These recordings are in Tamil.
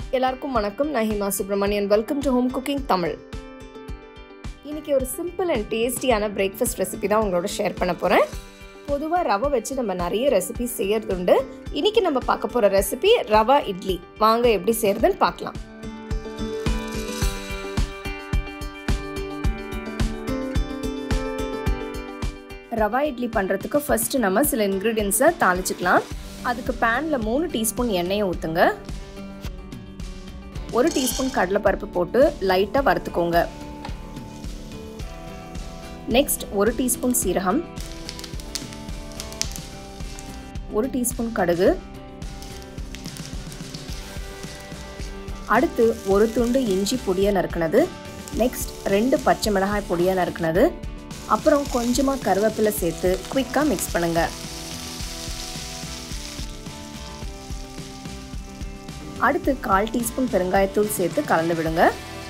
எல்லாருக்கும் வணக்கம் நான் Hima Subramanian welcome to home cooking Tamil இன்னைக்கு ஒரு சிம்பிள் அண்ட் டேஸ்டியான பிரேக்ஃபாஸ்ட் ரெசிபி தான் உங்களோட ஷேர் பண்ண போகிறேன் பொதுவாக ரவை வச்சு நம்ம நிறைய ரெசிபி செய்யறது உண்டு இன்னைக்கு நம்ம பார்க்க போகிற ரெசிபி ரவா இட்லி வாங்க எப்படி செய்யறதுன்னு பார்க்கலாம் ரவா இட்லி பண்ணுறதுக்கு ஃபஸ்ட்டு நம்ம சில இன்க்ரீடியன்ஸை தாளிச்சுக்கலாம் அதுக்கு பேனில் மூணு டீஸ்பூன் எண்ணெயை ஊற்றுங்க ஒரு டீஸ்பூன் கடலைப்பருப்பு போட்டு லைட்டாக வறுத்துக்கோங்க நெக்ஸ்ட் ஒரு டீஸ்பூன் சீரகம் ஒரு டீஸ்பூன் கடுகு அடுத்து ஒரு துண்டு இஞ்சி பொடியாக நறுக்கினது நெக்ஸ்ட் ரெண்டு பச்சை மிளகாய் பொடியாக நறுக்கினது அப்புறம் கொஞ்சமாக கருவேப்பிலை சேர்த்து குயிக்காக மிக்ஸ் பண்ணுங்க அடுத்து கால் டீஸ்பூன் பெருங்காயத்தூள் சேர்த்து கலந்து விடுங்க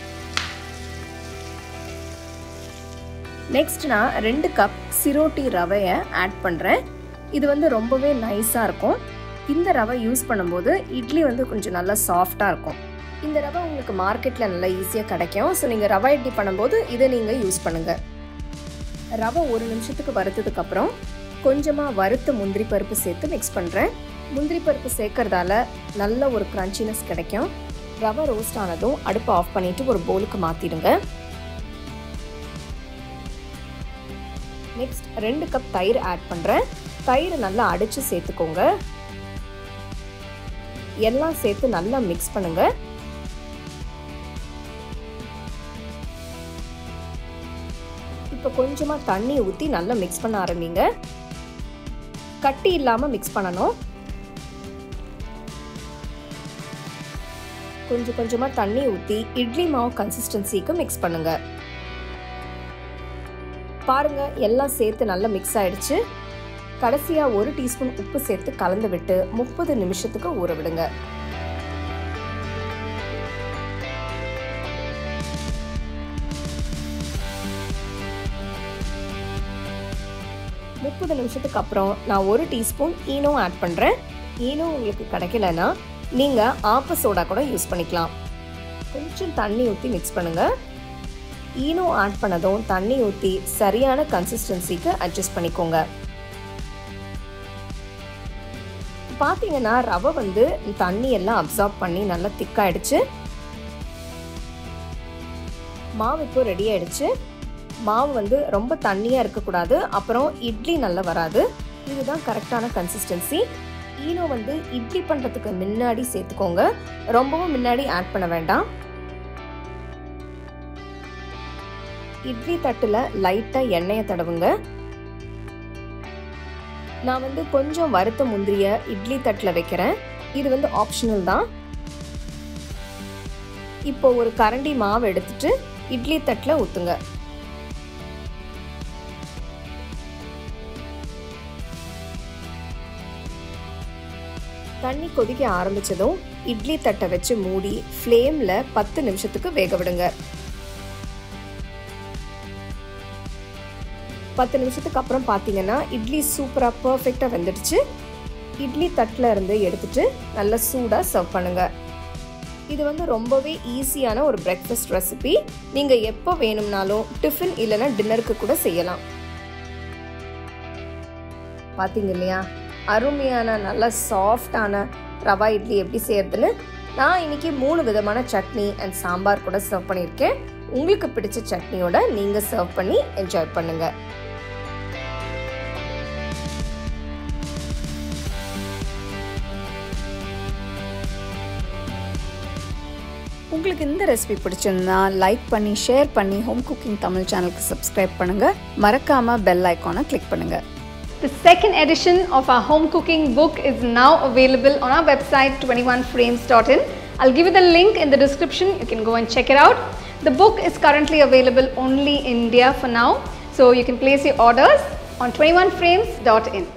நெக்ஸ்ட் நான் ரெண்டு கப் சிரோட்டி ரவையை ஆட் பண்ணுறேன் இது வந்து ரொம்பவே நைஸாக இருக்கும் இந்த ரவை யூஸ் பண்ணும்போது இட்லி வந்து கொஞ்சம் நல்லா சாஃப்டாக இருக்கும் இந்த ரவை உங்களுக்கு மார்க்கெட்டில் நல்லா ஈஸியாக கிடைக்கும் ஸோ நீங்கள் ரவை இட்லி பண்ணும்போது இதை நீங்கள் யூஸ் பண்ணுங்கள் ரவை ஒரு நிமிஷத்துக்கு வறுத்ததுக்கப்புறம் கொஞ்சமாக வறுத்த முந்திரி பருப்பு சேர்த்து மிக்ஸ் பண்ணுறேன் முந்திரி பருப்பு சேர்க்கறதால நல்ல ஒரு க்ரன்ச்சினஸ் கிடைக்கும் ரவை ரோஸ்ட் ஆனதும் அடுப்பை ஆஃப் பண்ணிவிட்டு ஒரு பவுலுக்கு மாற்றிடுங்க நெக்ஸ்ட் ரெண்டு கப் தயிர் ஆட் பண்ணுறேன் தயிர் நல்லா அடித்து சேர்த்துக்கோங்க எல்லாம் சேர்த்து நல்லா மிக்ஸ் பண்ணுங்கள் இப்போ கொஞ்சமாக தண்ணி ஊற்றி நல்லா மிக்ஸ் பண்ண ஆரம்பிங்க கட்டி இல்லாமல் மிக்ஸ் பண்ணணும் கொஞ்சம் கொஞ்சமாக தண்ணி ஊற்றி இட்லி மாவு கன்சிஸ்டன்சிக்கு மிக்ஸ் பண்ணுங்க பாருங்க எல்லாம் சேர்த்து நல்லா மிக்ஸ் ஆயிடுச்சு கடைசியாக ஒரு டீஸ்பூன் உப்பு சேர்த்து கலந்து விட்டு முப்பது நிமிஷத்துக்கு ஊற விடுங்க முப்பது நிமிஷத்துக்கு அப்புறம் நான் ஒரு டீஸ்பூன் ஈனோ ஆட் பண்ணுறேன் ஈனோ உங்களுக்கு கிடைக்கலன்னா நீங்கள் ஆப்ப சோடா கூட யூஸ் பண்ணிக்கலாம் கொஞ்சம் தண்ணி ஊற்றி மிக்ஸ் பண்ணுங்கள் ஈனோ ஆட் பண்ணதும் தண்ணி ஊற்றி சரியான கன்சிஸ்டன்சிக்கு அட்ஜஸ்ட் பண்ணிக்கோங்க பார்த்தீங்கன்னா ரவை வந்து தண்ணி எல்லாம் அப்சார்ப் பண்ணி நல்லா திக்காயிடுச்சு மாவு இப்போ ரெடி ஆயிடுச்சு மாவு வந்து ரொம்ப தண்ணியாக இருக்கக்கூடாது அப்புறம் இட்லி நல்லா வராது இதுதான் கரெக்டான கன்சிஸ்டன்சி ஈனோ வந்து இட்லி பண்ணுறதுக்கு முன்னாடி சேர்த்துக்கோங்க ரொம்பவும் முன்னாடி ஆட் பண்ண வேண்டாம் இட்லி தட்டில் லைட்டாக எண்ணெயை தடவுங்க நான் வந்து கொஞ்சம் வறுத்த முந்திரிய இட்லி தட்டில் வைக்கிறேன் இது வந்து ஆப்ஷனல் தான் இப்போ ஒரு கரண்டி மாவு எடுத்துட்டு இட்லி தட்டில் ஊற்றுங்க தண்ணி கொதிக்க ஆரம்பிச்சதும் இட்லி தட்டை வச்சு மூடி ஃப்ளேமில் பத்து நிமிஷத்துக்கு வேக விடுங்க பத்து நிமிஷத்துக்கு அப்புறம் பார்த்தீங்கன்னா இட்லி சூப்பராக பர்ஃபெக்டாக வெந்துடுச்சு இட்லி தட்டில் இருந்து எடுத்துட்டு நல்லா சூடாக சர்வ் பண்ணுங்க இது வந்து ரொம்பவே ஈஸியான ஒரு பிரேக்ஃபாஸ்ட் ரெசிபி நீங்கள் எப்போ வேணும்னாலும் டிஃபன் இல்லைன்னா டின்னருக்கு கூட செய்யலாம் பார்த்தீங்க இல்லையா அருமையான நல்ல சாஃப்டான ரவா இட்லி எப்படி செய்யறதுன்னு நான் இன்னைக்கு மூணு விதமான சட்னி அண்ட் சாம்பார் கூட சர்வ் பண்ணியிருக்கேன் உங்களுக்கு பிடிச்ச சட்னியோட நீங்கள் சர்வ் பண்ணி என்ஜாய் பண்ணுங்க உங்களுக்கு இந்த ரெசிபி பிடிச்சிருந்தா லைக் பண்ணி ஷேர் பண்ணி ஹோம் குக்கிங் தமிழ் சேனலுக்கு சப்ஸ்கிரைப் பண்ணுங்க மறக்காம பெல் ஐக்கானை கிளிக் பண்ணுங்க The second edition of our home cooking book is now available on our website 21frames.in. I'll give you the link in the description. You can go and check it out. The book is currently available only in India for now. So you can place your orders on 21frames.in.